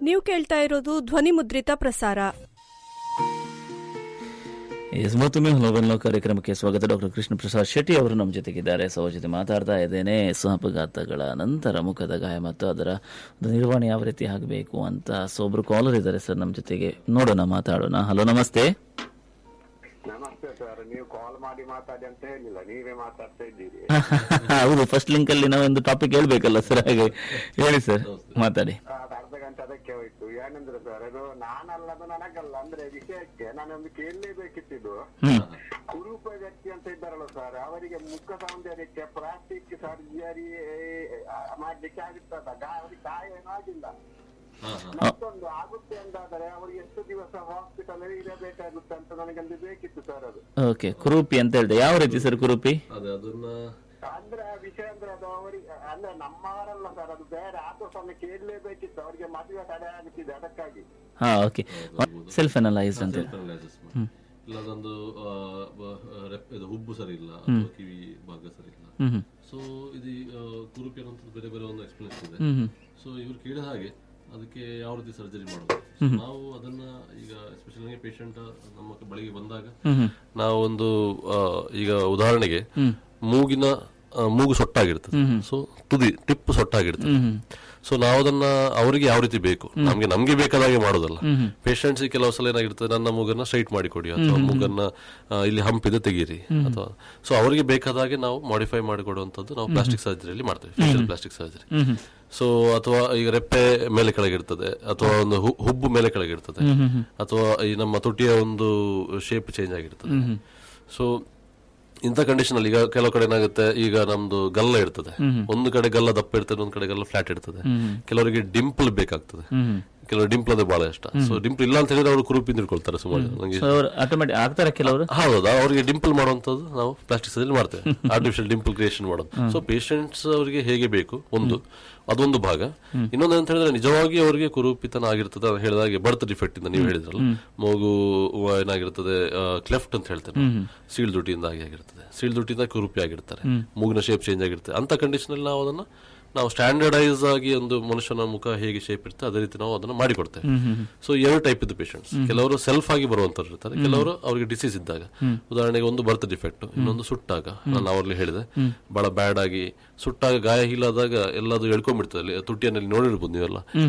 ನೀವು ಕೇಳ್ತಾ ಇರೋದು ಧ್ವನಿ ಮುದ್ರಿತ ಪ್ರಸಾರ ಎಸ್ ಮತ್ತೊಮ್ಮೆ ಹಲವನ್ನ ಕಾರ್ಯಕ್ರಮಕ್ಕೆ ಸ್ವಾಗತ ಡಾಕ್ಟರ್ ಕೃಷ್ಣ ಪ್ರಸಾದ್ ಶೆಟ್ಟಿ ಅವರು ನಮ್ಮ ಜೊತೆಗಿದ್ದಾರೆ ಸೊ ಅವ್ರ ಜೊತೆ ಮಾತಾಡ್ತಾ ಇದ್ದೇನೆ ಅಪಘಾತಗಳ ನಂತರ ಮುಖದ ಗಾಯ ಮತ್ತು ಅದರ ಒಂದು ನಿರ್ವಹಣೆ ಯಾವ ರೀತಿ ಆಗಬೇಕು ಅಂತ ಸೊ ಒಬ್ರು ಕಾಲರ್ ಇದ್ದಾರೆ ಸರ್ ನಮ್ಮ ಜೊತೆಗೆ ನೋಡೋಣ ಮಾತಾಡೋಣ ಹಲೋ ನಮಸ್ತೆ ನಮಸ್ತೆ ಸರ್ ನೀವು ಕಾಲ್ ಮಾಡಿ ಮಾತಾಡಿ ಅಂತ ಹೇಳಿಲ್ಲ ನೀವೇ ಮಾತಾಡ್ತಾ ಇದ್ದೀರಿ ಹೌದು ಫಸ್ಟ್ ಲಿಂಕ್ ಅಲ್ಲಿ ನಾವೊಂದು ಟಾಪಿಕ್ ಹೇಳ್ಬೇಕಲ್ಲ ಸರ್ ಹಾಗೆ ಹೇಳಿ ಸರ್ ಮಾತಾಡಿ ಅದು ಅರ್ಧ ಗಂಟೆ ಅದಕ್ಕೆ ಹೋಯ್ತು ಏನಂದ್ರೆ ಸರ್ ಅದು ನಾನಲ್ಲ ಅದು ನನಗಲ್ಲ ಅಂದ್ರೆ ವಿಷಯಕ್ಕೆ ನಾನೊಂದು ಕೇಳಲೇಬೇಕಿತ್ತಿದ್ದು ಹ್ಮ್ ಕುರೂಪ ವ್ಯಕ್ತಿ ಅಂತ ಇದ್ದಾರಲ್ಲ ಸರ್ ಅವರಿಗೆ ಮುಖ ಸೌಂದರ್ಯಕ್ಕೆ ಪ್ಲಾಸ್ಟಿಕ್ ಸರ್ಜರಿ ಮಾಡ್ಲಿಕ್ಕೆ ಆಗುತ್ತದ ಗಾ- ಅವರಿಗೆ ಗಾಯ ಏನೂ ಆಗಿಲ್ಲ ಮತ್ತೊಂದು ಆಗುತ್ತೆ ಅಂತಾದರೆ ಅವರಿಗೆ ಎಷ್ಟು ದಿವಸ ಹಾಸ್ಪಿಟಲ್ ಇರಬೇಕಾಗುತ್ತೆ ಅಂತ ನನಗೊಂದು ಬೇಕಿತ್ತು ಸರ್ ಅದು ಓಕೆ ಕುರೂಪಿ ಅಂತ ಹೇಳಿದೆ ಯಾವ ರೀತಿ ಸರ್ ಕುರೂಪಿ ಅದೇ ಅದನ್ನ ಅಂದ್ರೆ ಆ ವಿಷಯ ಅಂದ್ರೆ ಅದು ಅವರಿಗೆ ಅಂದ್ರೆ ನಮ್ಮವರಲ್ಲ ಸರ್ ಅದು ಬೇರೆ ಆದ್ರೂ ಸಹ ಕೇಳಲೇಬೇಕಿತ್ತು ಅವರಿಗೆ ಮದುವೆ ತಡೆ ಆಗುತ್ತಿದೆ ಅದಕ್ಕಾಗಿ ಹಾ ಓಕೆ ಸೆಲ್ಫ್ ಅನಲೈಸ್ ಅಂತ ಹೇಳಿ analysis ಮಾಡಿ. ಇಲ್ಲ ಅದೊಂದು ಆ, ಬ- ರೆಪ್- ಇದು ಹುಬ್ಬು ಸರಿ ಇಲ್ಲ ಅಥವಾ ಕಿವಿ ಭಾಗ ಸರಿ ಇಲ್ಲ ಹ್ಮ್ ಹ್ಮ್ ಸೊ ಇದು ಆ, ಕುರುಪಿ ಅನ್ನೋಂಥದ್ದು ಬೇರೆ ಬೇರೆ ಒಂದು ಎಕ್ಸ್ಪ್ಲೇಷನ್ ಇದೆ ಹ್ಮ್ ಹ್ಮ್ ಸೊ ಇವ್ರು ಕೇಳಿದ ಹಾಗೆ ಅದಕ್ಕೆ ಯಾವ ರೀತಿ ಸರ್ಜರಿ ಮಾಡೋದು So ನಾವು ಅದನ್ನ ಈಗ ಎಸ್ಪೆಷಲಿ ಪೇಷಂಟ್ ನಮ್ಮ ಬಳಿಗೆ ಬಂದಾಗ ನಾವು ಒಂದು ಆ, ಈಗ ಉದಾಹರಣೆಗೆ ಮೂಗಿನ ಆ, ಮೂಗು ಸೊಟ್ಟಾಗಿರ್ತದೆ ಸೊ ತುದಿ ಟಿಪ್ ಸೊಟ್ಟಾಗಿರ್ತದೆ ಸೊ ನಾವು ಅದನ್ನ ಅವರಿಗೆ ಯಾವ ರೀತಿ ಬೇಕು ನಮ್ಗೆ ನಮ್ಗೆ ಬೇಕಾದ ಹಾಗೆ ಮಾಡೋದಲ್ಲ ಪೇಷಂಟ್ಸ್ ಕೆಲವು ಸಲ ಏನಾಗಿರ್ತದೆ ನನ್ನ ಮೂಗನ್ನ ಸ್ಟ್ರೈಟ್ ಮಾಡಿಕೊಡಿ ಅಥವಾ ಮೂಗನ್ನ ಆ, ಇಲ್ಲಿ ಹಂಪಿದೆ ತೆಗೀರಿ ಅಥವಾ ಸೊ ಅವರಿಗೆ ಬೇಕಾದ ಹಾಗೆ ನಾವು ಮಾಡಿಫೈ ಮಾಡಿಕೊಡುವಂತದ್ದು ನಾವು ಪ್ಲಾಸ್ಟಿಕ್ ಸರ್ಜರಿಯಲ್ಲಿ ಮಾಡ್ತೇವೆ ಫೇಶಿಯಲ್ ಪ್ಲಾಸ್ಟಿಕ್ ಸರ್ಜರಿ ಸೊ ಅಥವಾ ಈಗ ರೆಪ್ಪೆ ಮೇಲೆ ಕೆಳಗಿರ್ತದೆ ಅಥವಾ ಒಂದು ಹು- ಹುಬ್ಬು ಮೇಲೆ ಕೆಳಗಿರ್ತದೆ ಅಥವಾ ಈ ನಮ್ಮ ತುಟಿಯ ಒಂದು ಶೇಪ್ ಚೇಂಜ್ ಆಗಿರ್ತದೆ ಸೊ ಇಂಥ ಕಂಡೀಷನ್ ಅಲ್ಲಿ ಈಗ ಕೆಲವು ಕಡೆ ಏನಾಗುತ್ತೆ ಈಗ ನಮ್ದು ಗಲ್ಲ ಇರ್ತದೆ ಒಂದು ಕಡೆ ಗಲ್ಲ ದಪ್ಪ ಇರ್ತದೆ ಒಂದು ಕಡೆ ಗಲ್ಲ ಫ್ಲಾಟ್ ಇರ್ತದೆ ಕೆಲವರಿಗೆ ಡಿಂಪಲ್ ಬೇಕಾಗ್ತದೆ ಕೆಲವರು ಡಿಂಪಲ್ ಅಂದ್ರೆ ಬಹಳ ಇಷ್ಟ ಸೊ ಡಿಂಪಲ್ ಇಲ್ಲ ಅಂತ ಹೇಳಿದ್ರೆ ಅವರು ಕುರುಪಿಂದ ಇಟ್ಕೊಳ್ತಾರೆ ಸುಮಾರು ಜನ. ನಂಗೆ ಸೊ ಅವ್ರು ಆಟೋಮೆಟಿಕ್ ಆಗ್ತಾರೆ ಕೆಲವರು ಹೌದಾ ಅವರಿಗೆ ಡಿಂಪಲ್ ಮಾಡುವಂತದ್ದು ನಾವು ಪ್ಲಾಸ್ಟಿಕ್ ಸರ್ಜರಿ ಮಾಡ್ತೇವೆ ಆರ್ಟಿಫಿಷಿಯಲ್ ಡಿಂಪಲ್ ಕ್ರಿಯೇಷನ್ ಮಾಡೋದು ಸೊ ಪೇಷಂಟ್ಸ್ ಅವರಿಗೆ ಹೇಗೆ ಬೇಕು ಒಂದು ಅದೊಂದು ಭಾಗ ಇನ್ನೊಂದು ಅಂತ ಹೇಳಿದ್ರೆ ನಿಜವಾಗಿ ಅವರಿಗೆ ಕುರೂಪಿತನ ಆಗಿರ್ತದೆ ಅಂತ ಹೇಳಿದಾಗೆ ಬರ್ತ್ ಡಿಫೆಕ್ಟ್ ಇಂದ ನೀವು ಹೇಳಿದ್ರಲ್ಲ ಮಗು ಏನಾಗಿರ್ತದೆ ಕ್ಲೆಫ್ಟ್ ಅಂತ ಹೇಳ್ತೇವೆ ನಾವು. ಸೀಳ್ ದುಟಿಯಿಂದ ಆಗಿ ಆಗಿರ್ತದೆ ಸೀಳ್ ದುಟಿಯಿಂದ ಕುರೂಪಿ ಆಗಿರ್ತಾರೆ ಮೂಗಿನ ಶೇಪ್ ಚೇಂಜ್ ಆಗಿರ್ತದೆ ಅಂತ ಕಂಡೀಷನ್ ಅಲ್ಲಿ ನಾವು ಅದನ್ನ ನಾವು ಸ್ಟ್ಯಾಂಡರ್ಡೈಸ್ ಆಗಿ ಒಂದು ಮನುಷ್ಯನ ಮುಖ ಹೇಗೆ ಶೇಪ್ ಇರುತ್ತೆ ಅದೇ ರೀತಿ ನಾವು ಅದನ್ನ ಮಾಡಿಕೊಡ್ತೇವೆ ಸೊ ಎರಡು ಟೈಪ್ ಇದ್ದು ಪೇಷಂಟ್ಸ್ ಕೆಲವರು ಸೆಲ್ಫ್ ಆಗಿ ಬರುವಂತವ್ರು ಇರ್ತಾರೆ ಕೆಲವರು ಅವರಿಗೆ ಡಿಸೀಸ್ ಇದ್ದಾಗ ಉದಾಹರಣೆಗೆ ಒಂದು ಬರ್ತ್ ಡಿಫೆಕ್ಟ್ ಇನ್ನೊಂದು ಸುಟ್ಟಾಗ ನಾನು ಅವರಲ್ಲಿ ಹೇಳಿದೆ ಬಹಳ ಬ್ಯಾಡ್ ಆಗಿ ಸುಟ್ಟಾಗ ಗಾಯ ಹೀಲಾದಾಗ ಎಲ್ಲದು ಎಳ್ಕೊಂಡ್ಬಿಡ್ತದೆ ಅಲ್ಲಿ ತುಟಿಯಲ್ಲಿ ನೋಡಿರ್ಬೋದು ನೀವೆಲ್ಲ